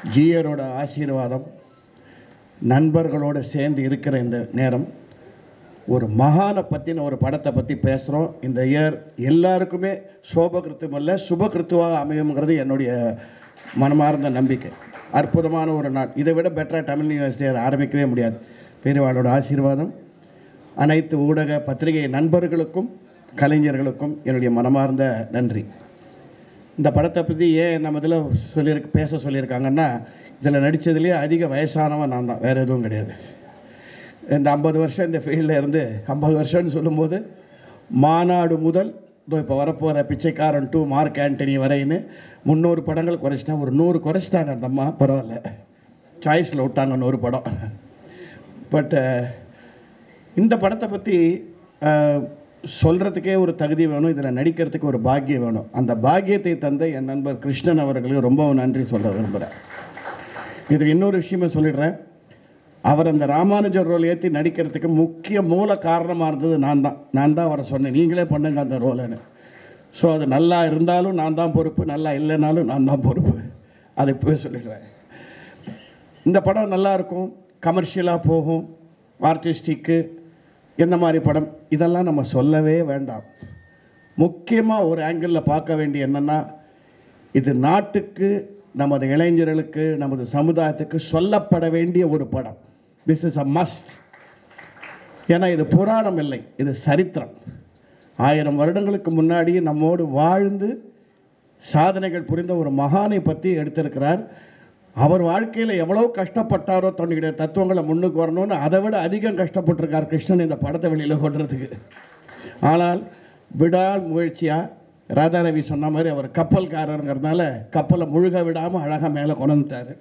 ஜியரோட ஆசீர்வாதம் நண்பர்களோடு சேர்ந்து இருக்கிற இந்த நேரம் ஒரு மகானை பற்றின ஒரு படத்தை பற்றி பேசுகிறோம் இந்த இயர் எல்லாருக்குமே சோபகிருத்தம் அல்ல சுபகிருத்துவாக அமையுங்கிறது என்னுடைய மனமார்ந்த நம்பிக்கை அற்புதமான ஒரு நாள் இதை விட பெட்டராக தமிழ் யூனிவர்சிட்டி ஆரம்பிக்கவே முடியாது பெரியவாளோட ஆசீர்வாதம் அனைத்து ஊடக பத்திரிகை நண்பர்களுக்கும் கலைஞர்களுக்கும் என்னுடைய மனமார்ந்த நன்றி இந்த படத்தை பற்றி ஏன் நம்ம இதில் சொல்லியிருக்கு பேச சொல்லியிருக்காங்கன்னா இதில் நடித்ததுலேயே அதிக வயசானவன் நான் தான் வேறு எதுவும் கிடையாது இந்த ஐம்பது வருஷம் இந்த ஃபீல்டில் இருந்து ஐம்பது வருஷம்னு சொல்லும்போது மாநாடு முதல் இதோ இப்போ வரப்போகிற பிச்சைக்காரன் டூ மார்க் ஆண்டனி வரைன்னு முந்நூறு படங்கள் குறைச்சிட்டாங்க ஒரு நூறு குறைச்சிட்டாங்க அந்த அம்மா பரவாயில்ல சாய்ஸில் விட்டாங்க நூறு படம் பட் இந்த படத்தை பற்றி சொல்கிறதுக்கே ஒரு தகுதி வேணும் இதில் நடிக்கிறதுக்கு ஒரு பாக்கியம் வேணும் அந்த பாக்கியத்தை தந்த என் நண்பர் கிருஷ்ணன் அவர்களுக்கு ரொம்ப நன்றி சொல்ல விரும்புகிறேன் இதுக்கு இன்னொரு விஷயமே சொல்லிடுறேன் அவர் அந்த ராமானுஜர் ரோல் ஏற்றி நடிக்கிறதுக்கு முக்கிய மூல காரணமாக இருந்தது நான் தான் நான் தான் அவரை சொன்னேன் நீங்களே பண்ணுங்க அந்த ரோலுன்னு ஸோ அது நல்லா இருந்தாலும் நான் தான் பொறுப்பு நல்லா இல்லைனாலும் நான் தான் பொறுப்பு அதை இப்போவே சொல்லிடுறேன் இந்த படம் நல்லா இருக்கும் கமர்ஷியலாக போகும் ஆர்டிஸ்டிக்கு என்ன மாதிரி படம் இதெல்லாம் நம்ம சொல்லவே வேண்டாம் முக்கியமாக ஒரு ஆங்கிளில் பார்க்க வேண்டிய என்னென்னா இது நாட்டுக்கு நமது இளைஞர்களுக்கு நமது சமுதாயத்துக்கு சொல்லப்பட வேண்டிய ஒரு படம் திஸ் இஸ் அ மஸ்ட் ஏன்னா இது புராணம் இல்லை இது சரித்திரம் ஆயிரம் வருடங்களுக்கு முன்னாடி நம்மோடு வாழ்ந்து சாதனைகள் புரிந்த ஒரு மகானை பற்றி எடுத்திருக்கிறார் அவர் வாழ்க்கையில் எவ்வளோ கஷ்டப்பட்டாரோ தன்னுடைய தத்துவங்களை முன்னுக்கு வரணும்னு அதை விட அதிகம் கஷ்டப்பட்டிருக்கார் கிருஷ்ணன் இந்த படத்தை வெளியில் கொண்டுறதுக்கு ஆனால் விடால் முயற்சியாக ராதாரவி சொன்ன மாதிரி அவர் கப்பல்காரருங்கிறதுனால கப்பலை முழுக விடாமல் அழகாக மேலே கொண்டு வந்துட்டார்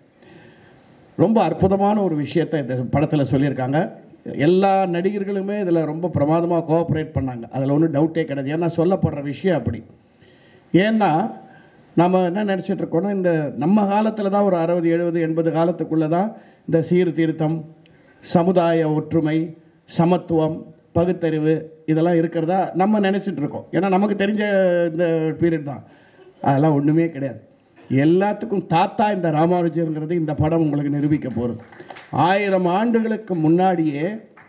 ரொம்ப அற்புதமான ஒரு விஷயத்தை இந்த படத்தில் சொல்லியிருக்காங்க எல்லா நடிகர்களுமே இதில் ரொம்ப பிரமாதமாக கோஆப்ரேட் பண்ணாங்க அதில் ஒன்றும் டவுட்டே கிடையாது ஏன்னா சொல்லப்படுற விஷயம் அப்படி ஏன்னா நம்ம என்ன நினச்சிட்டு இருக்கோம்னா இந்த நம்ம காலத்தில் தான் ஒரு அறுபது எழுபது எண்பது காலத்துக்குள்ளே தான் இந்த சீர்திருத்தம் சமுதாய ஒற்றுமை சமத்துவம் பகுத்தறிவு இதெல்லாம் இருக்கிறதா நம்ம நினச்சிட்டு இருக்கோம் ஏன்னா நமக்கு தெரிஞ்ச இந்த பீரியட் தான் அதெல்லாம் ஒன்றுமே கிடையாது எல்லாத்துக்கும் தாத்தா இந்த ராமானுஜருங்கிறது இந்த படம் உங்களுக்கு நிரூபிக்க போகிறது ஆயிரம் ஆண்டுகளுக்கு முன்னாடியே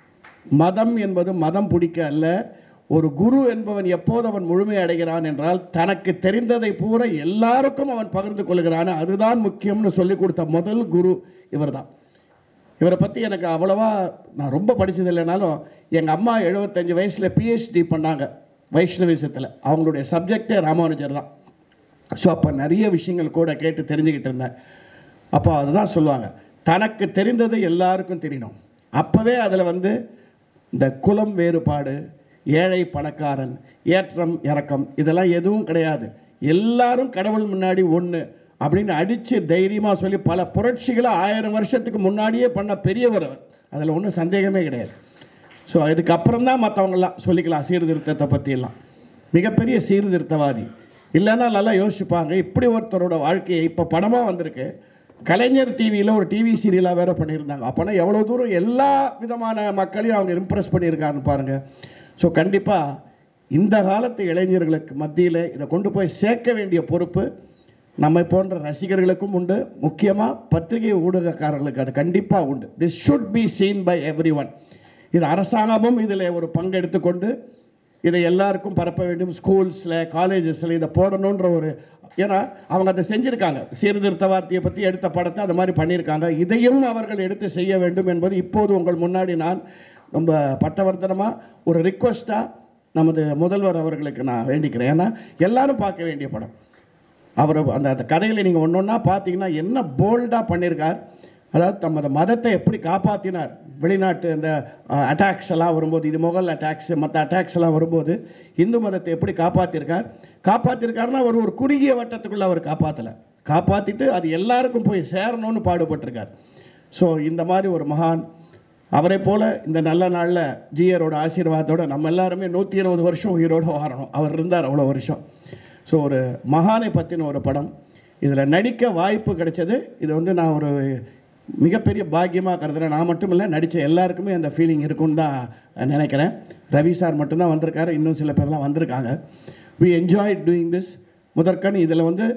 மதம் என்பது மதம் பிடிக்க அல்ல ஒரு குரு என்பவன் எப்போது அவன் முழுமை அடைகிறான் என்றால் தனக்கு தெரிந்ததை பூரா எல்லாருக்கும் அவன் பகிர்ந்து கொள்கிறான் அதுதான் முக்கியம்னு சொல்லி கொடுத்த முதல் குரு இவர்தான் இவரை பற்றி எனக்கு அவ்வளவா நான் ரொம்ப படித்தது இல்லைனாலும் எங்கள் அம்மா எழுபத்தஞ்சு வயசில் பிஹெச்டி பண்ணாங்க வைஷ்ணவிசத்தில் அவங்களுடைய சப்ஜெக்டே ராமானுஜர் தான் ஸோ அப்போ நிறைய விஷயங்கள் கூட கேட்டு தெரிஞ்சுக்கிட்டு இருந்தேன் அப்போ அதுதான் சொல்லுவாங்க தனக்கு தெரிந்தது எல்லாருக்கும் தெரியணும் அப்போவே அதில் வந்து இந்த குலம் வேறுபாடு ஏழை பணக்காரன் ஏற்றம் இறக்கம் இதெல்லாம் எதுவும் கிடையாது எல்லாரும் கடவுள் முன்னாடி ஒன்று அப்படின்னு அடித்து தைரியமாக சொல்லி பல புரட்சிகளை ஆயிரம் வருஷத்துக்கு முன்னாடியே பண்ண பெரியவர் அவர் அதில் ஒன்றும் சந்தேகமே கிடையாது ஸோ இதுக்கப்புறம் தான் மற்றவங்களாம் சொல்லிக்கலாம் சீர்திருத்தத்தை பற்றியெல்லாம் மிகப்பெரிய சீர்திருத்தவாதி இல்லைன்னா நல்லா யோசிச்சுப்பாங்க இப்படி ஒருத்தரோட வாழ்க்கையை இப்போ படமாக வந்திருக்கு கலைஞர் டிவியில் ஒரு டிவி சீரியலாக வேறு பண்ணியிருந்தாங்க அப்போனா எவ்வளோ தூரம் எல்லா விதமான மக்களையும் அவங்க இம்ப்ரெஸ் பண்ணியிருக்காருன்னு பாருங்கள் ஸோ கண்டிப்பாக இந்த காலத்து இளைஞர்களுக்கு மத்தியில் இதை கொண்டு போய் சேர்க்க வேண்டிய பொறுப்பு நம்மை போன்ற ரசிகர்களுக்கும் உண்டு முக்கியமாக பத்திரிகை ஊடகக்காரர்களுக்கு அது கண்டிப்பாக உண்டு this should be seen by everyone இது அரசாங்கமும் இதில் ஒரு பங்கு எடுத்துக்கொண்டு இதை எல்லாருக்கும் பரப்ப வேண்டும் ஸ்கூல்ஸில் காலேஜஸில் இதை போடணுன்ற ஒரு ஏன்னா அவங்க அதை செஞ்சுருக்காங்க சீர்திருத்த வார்த்தையை பற்றி எடுத்த படத்தை அது மாதிரி பண்ணியிருக்காங்க இதையும் அவர்கள் எடுத்து செய்ய வேண்டும் என்பது இப்போது உங்கள் முன்னாடி நான் ரொம்ப பட்டவர்த்தனமாக ஒரு ரிக்வஸ்ட்டாக நமது முதல்வர் அவர்களுக்கு நான் வேண்டிக்கிறேன் ஏன்னா எல்லாரும் பார்க்க வேண்டிய படம் அவர் அந்த அந்த கதைகளை நீங்கள் ஒன்று ஒன்றா பார்த்தீங்கன்னா என்ன போல்டாக பண்ணியிருக்கார் அதாவது தமது மதத்தை எப்படி காப்பாற்றினார் வெளிநாட்டு அந்த அட்டாக்ஸ் எல்லாம் வரும்போது இது முகல் அட்டாக்ஸ் மற்ற அட்டாக்ஸ் எல்லாம் வரும்போது இந்து மதத்தை எப்படி காப்பாற்றிருக்கார் காப்பாற்றிருக்காருன்னா அவர் ஒரு குறுகிய வட்டத்துக்குள்ளே அவர் காப்பாற்றலை காப்பாற்றிட்டு அது எல்லாருக்கும் போய் சேரணும்னு பாடுபட்டிருக்கார் ஸோ இந்த மாதிரி ஒரு மகான் அவரை போல இந்த நல்ல நாளில் ஜியரோட ஆசீர்வாதத்தோட நம்ம எல்லாருமே நூற்றி இருபது வருஷம் உயிரோடு வாழணும் அவர் இருந்தார் அவ்வளோ வருஷம் ஸோ ஒரு மகானை பற்றின ஒரு படம் இதில் நடிக்க வாய்ப்பு கிடைச்சது இது வந்து நான் ஒரு மிகப்பெரிய பாக்கியமாக கருதுறேன் நான் மட்டும் இல்லை நடித்த எல்லாருக்குமே அந்த ஃபீலிங் இருக்குன்னு தான் நினைக்கிறேன் ரவி சார் மட்டும்தான் வந்திருக்காரு இன்னும் சில பேர்லாம் வந்திருக்காங்க வி என்ஜாய் டூயிங் திஸ் முதற்கண் இதில் வந்து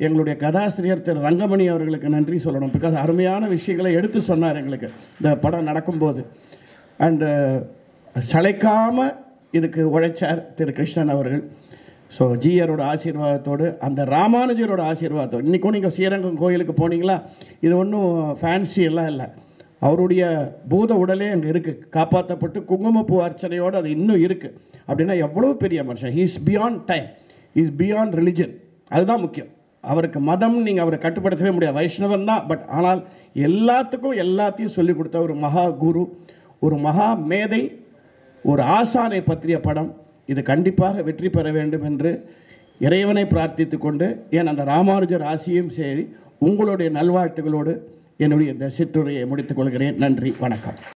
எங்களுடைய கதாசிரியர் திரு ரங்கமணி அவர்களுக்கு நன்றி சொல்லணும் பிகாஸ் அருமையான விஷயங்களை எடுத்து சொன்னார் எங்களுக்கு இந்த படம் நடக்கும்போது அண்டு சளைக்காம இதுக்கு உழைச்சார் திரு கிருஷ்ணன் அவர்கள் ஸோ ஜீயரோட ஆசீர்வாதத்தோடு அந்த ராமானுஜரோட ஆசீர்வாதத்தோடு இன்றைக்கும் நீங்கள் ஸ்ரீரங்கம் கோயிலுக்கு போனீங்களா இது ஒன்றும் ஃபேன்சி எல்லாம் இல்லை அவருடைய பூத உடலே அங்கே இருக்குது காப்பாற்றப்பட்டு குங்குமப்பூ அர்ச்சனையோடு அது இன்னும் இருக்குது அப்படின்னா எவ்வளோ பெரிய மனுஷன் he is beyond time is beyond religion அதுதான் முக்கியம் அவருக்கு மதம் நீங்கள் அவரை கட்டுப்படுத்தவே முடியாது வைஷ்ணவன் தான் பட் ஆனால் எல்லாத்துக்கும் எல்லாத்தையும் சொல்லிக் கொடுத்த ஒரு மகா குரு ஒரு மகா மேதை ஒரு ஆசானை பற்றிய படம் இது கண்டிப்பாக வெற்றி பெற வேண்டும் என்று இறைவனை பிரார்த்தித்து கொண்டு ஏன் அந்த ராமானுஜர் ஆசியும் சரி உங்களுடைய நல்வாழ்த்துகளோடு என்னுடைய இந்த சிற்றுரையை முடித்துக் கொள்கிறேன் நன்றி வணக்கம்